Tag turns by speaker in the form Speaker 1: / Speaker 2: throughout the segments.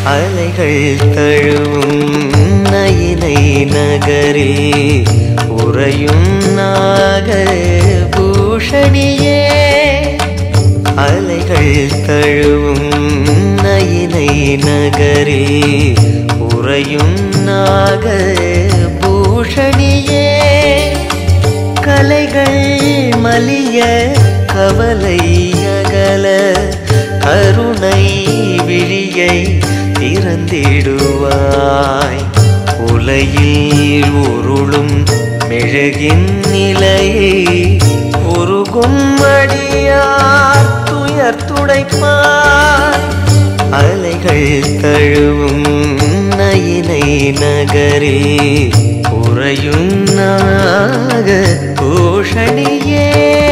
Speaker 1: அலைகள் தழுவும் நயினை நகரில் உறையும் நாக பூஷணியே அலைகள் தழுவும் நயினை நகரில் உறையும் நாக பூஷணியே கலைகள் மலிய கவலை அகல கருணை விழியை திறந்திடுவாய் உலையில் உருளும் மெழுகின் நிலையை உருகும் அடியார் துயர் துடைப்பாய் அலைகள் தழுவும் நயினை நகரில் உறையும் நாக பூஷணியே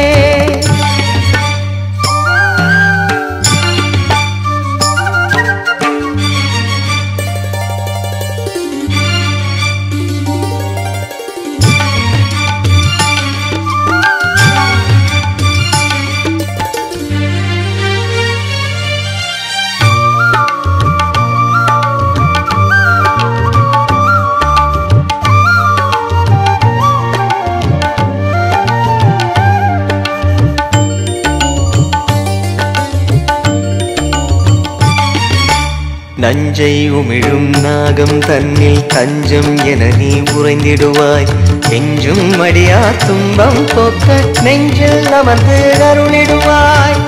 Speaker 1: நஞ்சை உமிழும் நாகம் தன்னில் தஞ்சம் என நீ உறைந்திடுவாய் எஞ்சும் அடியார் துன்பம் போக்க நெஞ்சில் அமர்ந்து அருளிடுவாய்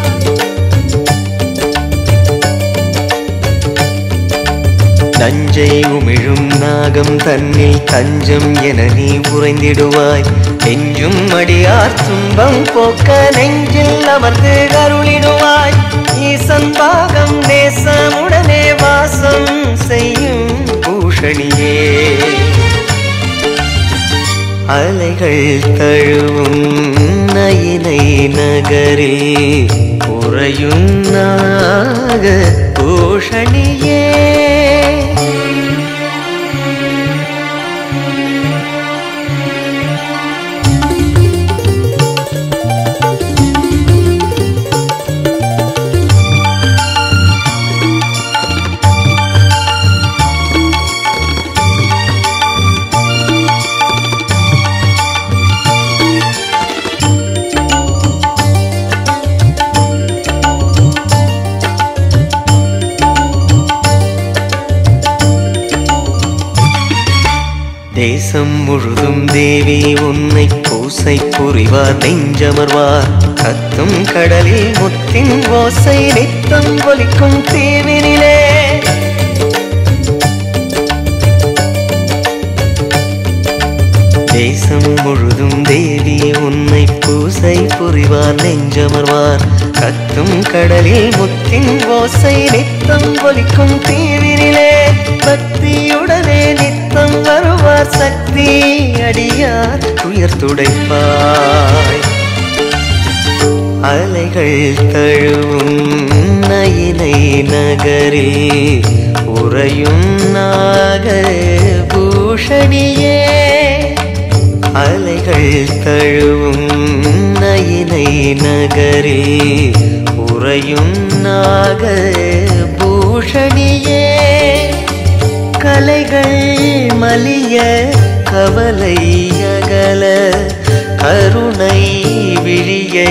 Speaker 1: நஞ்சை உமிழும் நாகம் தன்னில் தஞ்சம் என நீ உறைந்திடுவாய் எஞ்சும் அடியார் துன்பம் போக்க நெஞ்சில் அமர்ந்து அருளிடுவாய் ஈசன் பாகம் நேசமுடனே வாசம் செய்யும் பூஷணியே அலைகள் தழுவும் நயினை நகரில் உறையும் நாக பூஷணியே தேசம் முழுதும் தேவி உன்னை பூசை புரிவார் நெஞ்சமர்வார் கத்தும் கடலில் முத்தின் ஓசை நித்தம் ஒலிக்கும் தீவினிலே தேசம் முழுதும் தேவி உன்னை பூசை புரிவார் நெஞ்சமர்வார் கத்தும் கடலில் முத்தின் ஓசை நித்தம் ஒலிக்கும் தீவினிலே பக்தியுடனே நித்தம் வருவார் சக்தி அடியார் துயர் துடைப்பாய் அலைகள் தழுவும் நயினை நகரில் உறையும் நாக பூஷணியே அலைகள் தழுவும் நயினை நகரில் உறையும் நாக பூஷணியே கலைகள் மலிய கவலை அகல கருணை விழியை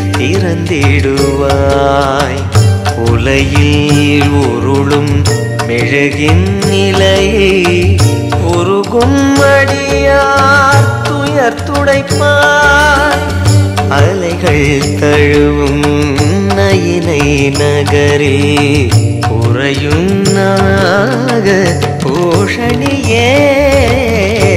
Speaker 1: திறந்திடுவாய் உலையில் உருளும் மெழுகின் நிலையை உருகும் அடியார் துயர் துடைப்பாய் அலைகள் தழுவும் நயினை நகரில் உறையும் நாக பூஷணியே